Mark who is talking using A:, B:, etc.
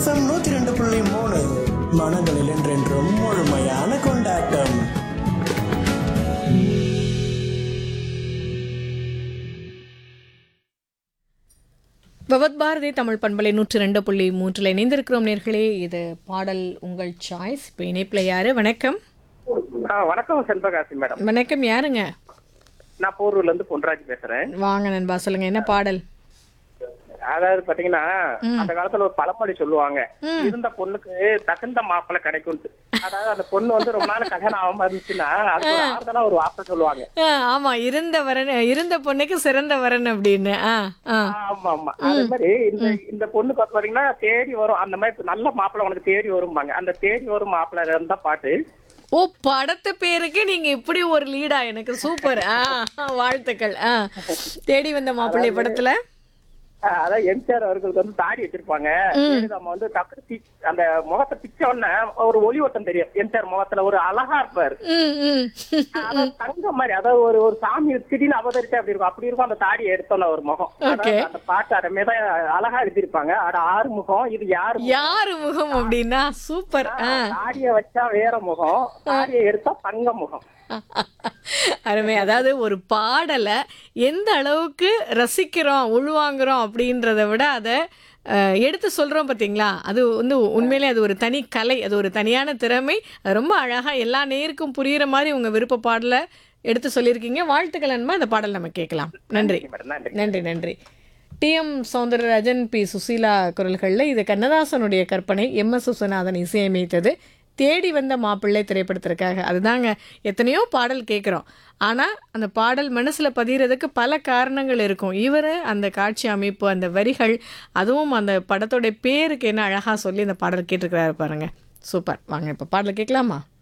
A: FM நூத்தி ரெண்டு புள்ளி மூணு மனங்களில் என்றென்றும் முழுமையான கொண்டாட்டம்
B: பவத் பாரதி தமிழ் பண்பலை நூற்றி ரெண்டு புள்ளி மூன்றில் இணைந்திருக்கிறோம் நேர்களே இது பாடல் உங்கள் சாய்ஸ் இப்போ இணைப்பில் யாரு வணக்கம்
C: ஆ, வணக்கம் செல்வகாசி மேடம்
B: வணக்கம் யாருங்க
C: நான் போரூர்ல இருந்து பொன்ராஜ் பேசுறேன்
B: வாங்க நண்பா சொல்லுங்க என்ன பாடல்
C: அதாவது பாத்தீங்கன்னா அந்த காலத்துல ஒரு பழமொழி சொல்லுவாங்க இருந்த பொண்ணுக்கு தகுந்த மாப்பிள்ளை கிடைக்கும் அதாவது அந்த பொண்ணு வந்து ரொம்ப நாள் கல்யாணம் ஆகாம இருந்துச்சுன்னா அதுக்கு ஒரு ஆறுதலா ஒரு வார்த்தை சொல்லுவாங்க
B: ஆ, ஆமா இருந்த வரன் இருந்த பொண்ணுக்கு சிறந்த வரன் அப்படின்னு ஆ ஆ
C: ஆமா ஆமா அதே மாதிரி இந்த இந்த பொண்ணுக்கு வந்து பாத்தீங்கன்னா தேடி வரும் அந்த மாதிரி நல்ல மாப்பிள்ளை உனக்கு தேடி வரும்பாங்க அந்த தேடி வரும் மாப்பிள்ளை இருந்தா பாட்டு
B: ஓ படத்து பேருக்கு நீங்க இப்படி ஒரு லீடா எனக்கு சூப்பர் ஆ வாழ்த்துக்கள் ஆ தேடி வந்த மாப்பிள்ளை படத்துல
C: ஆ, அதான் எம்ஜிஆர் அவர்களுக்கு வந்து தாடி வச்சிருப்பாங்க நம்ம வந்து டக்கு தி- அந்த முகத்தை பிச்ச உடனே ஒரு ஒளி ஓட்டம் தெரியும் எம்ஜிஆர் முகத்துல ஒரு அழகா இருப்பாரு
B: ம் ம்
C: அதாவது தங்கம் மாதிரி அதாவது ஒரு ஒரு சாமி திடீர்னு அவதரிச்சு அப்படி இருக்கும் அப்படி இருக்கும் அந்த தாடியை எடுத்தோம்ல ஒரு முகம் அதாவது
B: Okay.
C: அந்த பாட்டு அதை தான் அழகா எழுதியிருப்பாங்க அட ஆறு முகம் இது யாரு முகம்?
B: யாரு முகம் அப்படின்னா சூப்பர் ஆ
C: தாடியை வச்சா வேற முகம் தாடியை எடுத்தா தங்க முகம்
B: அருமை அதாவது ஒரு பாடலை எந்த அளவுக்கு ரசிக்கிறோம் உள்வாங்குறோம் அப்படின்றத விட அதை அஹ், எடுத்து சொல்கிறோம் பார்த்தீங்களா அது வந்து உண்மையிலே அது ஒரு தனி கலை அது ஒரு தனியான திறமை அது ரொம்ப அழகாக எல்லா நேருக்கும் புரிகிற மாதிரி உங்கள் விருப்ப பாடலை எடுத்து சொல்லியிருக்கீங்க வாழ்த்துக்கள் அன்பா இந்த பாடல் நம்ம கேட்கலாம் நன்றி
C: மேடம் நன்றி
B: நன்றி நன்றி டிஎம் சௌந்தரராஜன் பி சுசீலா குரல்களில் இது கண்ணதாசனுடைய கற்பனை எம் எஸ் சுசநாதன் இசையமைத்தது தேடி வந்த மாப்பிள்ளை திரைப்படத்திற்காக அதுதாங்க எத்தனையோ பாடல் கேட்குறோம் ஆனால் அந்த பாடல் மனசில் பதிகிறதுக்கு பல காரணங்கள் இருக்கும் இவர் அந்த காட்சி அமைப்பு அந்த வரிகள் அதுவும் அந்த படத்தோட பேருக்கு என்ன அழகாக சொல்லி அந்த பாடல் கேட்டிருக்கிறாரு பாருங்க சூப்பர் வாங்க இப்போ பாடல் கேட்கலாமா